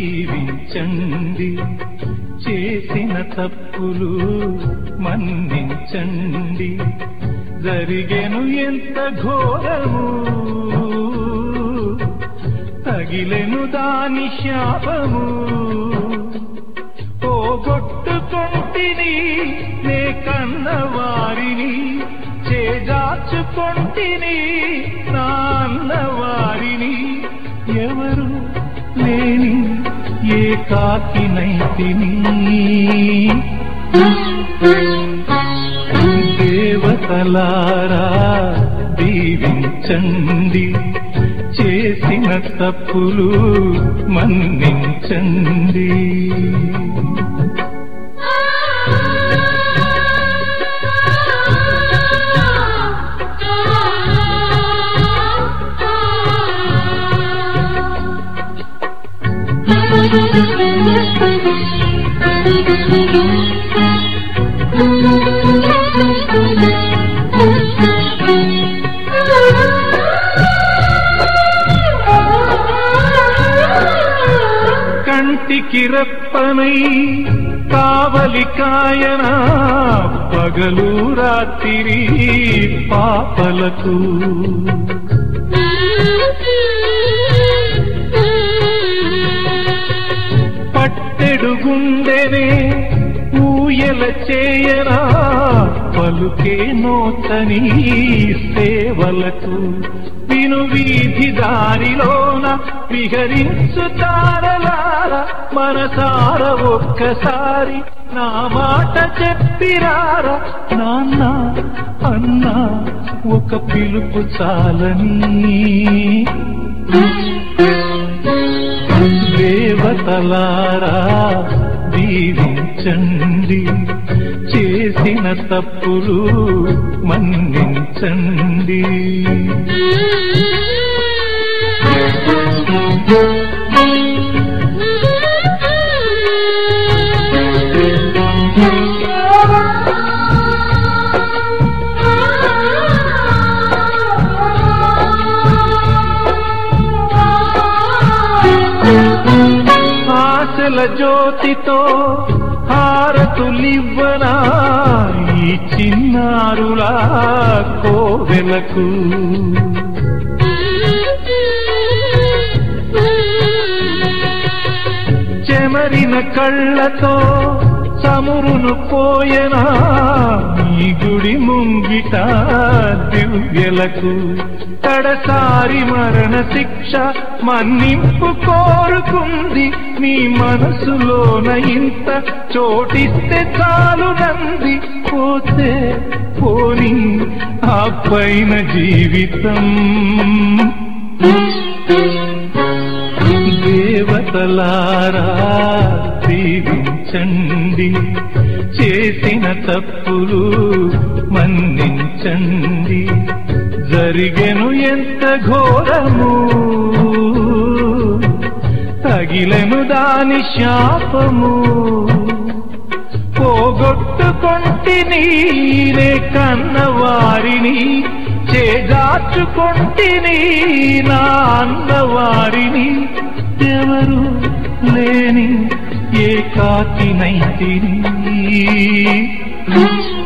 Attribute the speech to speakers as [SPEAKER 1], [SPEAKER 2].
[SPEAKER 1] దీవించండి చేసిన తప్పులు మన్నించండి జరిగెను ఎంత ఘోరము తగిలెను దాని శాపము పోగొట్టుకొంటిని నే కన్న వారిని చేజార్చుకొంటిని నా అన్న వారిని ఎవరు లేని ఏ కాకినైతిని దేవతలారా దీవించండి చేసిన తప్పులు మన్నించండి కంటికి రెప్పనై కావలి కాయన పగలు రాత్రి పాపలకు పట్టెడు గుండెనే ఊయల చేయనా పలుకే నోతని సేవలకు విను వీధి దారిలోన విహరించు తారలార మనసార ఒక్కసారి నా మాట చెప్పిరారా నాన్న అన్నా ఒక పిలుపు చాలని దేవతలారా దీవించండి చేసిన తప్పులు మన్నించండి ఆశల జ్యోతితో హారతులివ్వనా ఈ చిన్నారులా కోవెలకు చెమరిన కళ్ళతో చమురును పోయనా ఈ గుడి ముంగిట దివ్యలకు కడసారి మరణ శిక్ష మన్నింపు కోరుకుంది నీ మనసులోన ఇంత చోటిస్తే చాలు నంది పోతే పోని ఆ పైన జీవితం దేవతలారా దీవించండి చేసిన తప్పులు మన్నించండి జరిగెను ఎంత ఘోరము తగిలెను దాని శాపము పోగొట్టుకొంటిని నే కన్న వారిని చేజార్చుకొంటిని నా అన్నవారిని ఎవరు లేని ఏకాకినైతిని